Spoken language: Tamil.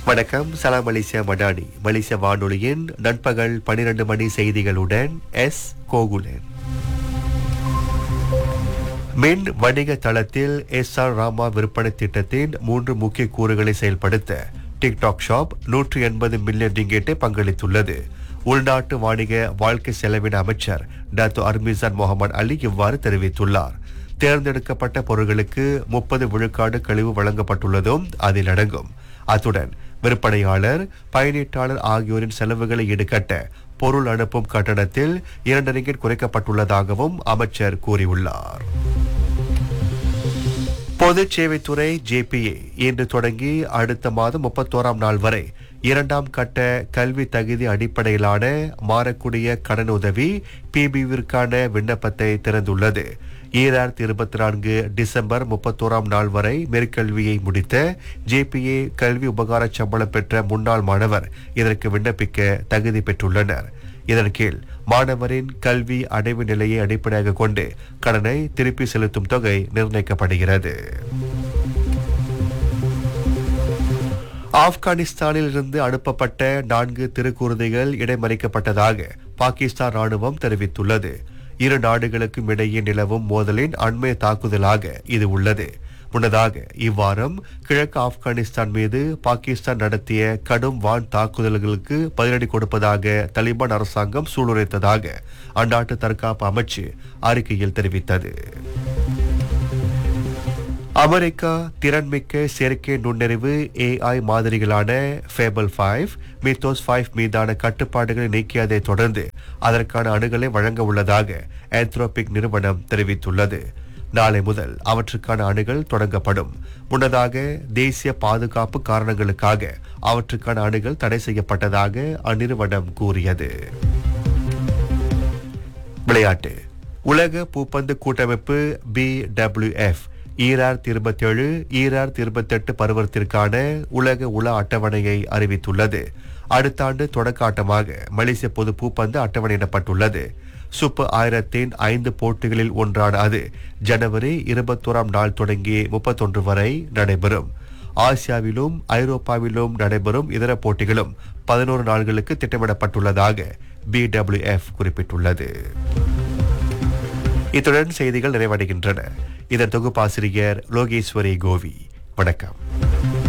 வணக்கம் சலாம் மலேசியா மடானி மலேசிய வானொலியின் நண்பகல் 12 மணி செய்திகளுடன் எஸ் கோகுலன் மின் வணிக தளத்தில் எஸ் ஆர் ராமா விற்பனை திட்டத்தின் மூன்று முக்கிய கூறுகளை செயல்படுத்த டிக்டாக் ஷாப் நூற்று எண்பது மில்லியன் ரிங்கெட்டை பங்களித்துள்ளது உள்நாட்டு வாணிக வாழ்க்கை செலவின அமைச்சர் டாக்டர் அர்மிசான் முகமது அலி இவ்வாறு தெரிவித்துள்ளார் தேர்ந்தெடுக்கப்பட்ட பொருட்களுக்கு முப்பது விழுக்காடு கழிவு வழங்கப்பட்டுள்ளதும் அதில் அடங்கும் அத்துடன் விற்பனையாளர் பயனீட்டாளர் ஆகியோரின் செலவுகளை ஈடுகட்ட பொருள் அனுப்பும் கட்டணத்தில் இரண்டு ரிங்கெட் குறைக்கப்பட்டுள்ளதாகவும் அமைச்சர் கூறியுள்ளார் பொது சேவைத்துறை ஜேபிஏ இன்று தொடங்கி அடுத்த மாதம் முப்பத்தோராம் நாள் வரை இரண்டாம் கட்ட கல்வி தகுதி அடிப்படையிலான மாறக்கூடிய கடனுதவி பிபிவிற்கான விண்ணப்பத்தை திறந்துள்ளது ஈராயிரத்தி இருபத்தி நான்கு டிசம்பர் முப்பத்தோராம் நாள் வரை மேற்கல்வியை முடித்த ஜேபிஏ கல்வி உபகார சம்பளம் பெற்ற முன்னாள் மாணவர் இதற்கு விண்ணப்பிக்க தகுதி பெற்றுள்ளனர் இதன் கீழ் மாணவரின் கல்வி அடைவு நிலையை அடிப்படையாக கொண்டு கடனை திருப்பி செலுத்தும் தொகை நிர்ணயிக்கப்படுகிறது ஆப்கானிஸ்தானில் இருந்து அனுப்பப்பட்ட நான்கு திருக்குருதைகள் இடைமறிக்கப்பட்டதாக பாகிஸ்தான் ராணுவம் தெரிவித்துள்ளது இரு நாடுகளுக்கும் இடையே நிலவும் மோதலின் அண்மை தாக்குதலாக இது உள்ளது முன்னதாக இவ்வாரம் கிழக்கு ஆப்கானிஸ்தான் மீது பாகிஸ்தான் நடத்திய கடும் வான் தாக்குதல்களுக்கு பதிலடி கொடுப்பதாக தலிபான் அரசாங்கம் சூளுரைத்ததாக அந்நாட்டு தற்காப்பு அமைச்சு அறிக்கையில் தெரிவித்தது அமெரிக்கா திறன்மிக்க செயற்கை நுண்ணறிவு ஏஐ மாதிரிகளான ஃபேபல் ஃபைவ் மித்தோஸ் ஃபைவ் மீதான கட்டுப்பாடுகளை நீக்கியதை தொடர்ந்து அதற்கான அணுகலை வழங்க உள்ளதாக ஆந்த்ரோபிக் நிறுவனம் தெரிவித்துள்ளது நாளை முதல் அவற்றுக்கான அணுகல் தொடங்கப்படும் முன்னதாக தேசிய பாதுகாப்பு காரணங்களுக்காக அவற்றுக்கான அணுகல் தடை செய்யப்பட்டதாக அந்நிறுவனம் கூறியது விளையாட்டு உலக பூப்பந்து கூட்டமைப்பு பி டபிள்யூஎஃப் ஈராயிரத்தி இருபத்தி ஏழு ஈராயிரத்தி இருபத்தி எட்டு பருவத்திற்கான உலக உல அட்டவணையை அறிவித்துள்ளது அடுத்த ஆண்டு தொடக்க ஆட்டமாக மலேசிய பொது பூப்பந்து அட்டவணையிடப்பட்டுள்ளது சூப்பர் ஆயிரத்தின் ஐந்து போட்டிகளில் ஒன்றான அது ஜனவரி இருபத்தோராம் நாள் தொடங்கி முப்பத்தொன்று வரை நடைபெறும் ஆசியாவிலும் ஐரோப்பாவிலும் நடைபெறும் இதர போட்டிகளும் பதினோரு நாள்களுக்கு திட்டமிடப்பட்டுள்ளதாக பிடபிள்யூஎஃப் குறிப்பிட்டுள்ளது இத்துடன் செய்திகள் நிறைவடைகின்றன இதன் தொகுப்பாசிரியர் லோகேஸ்வரி கோவி வணக்கம்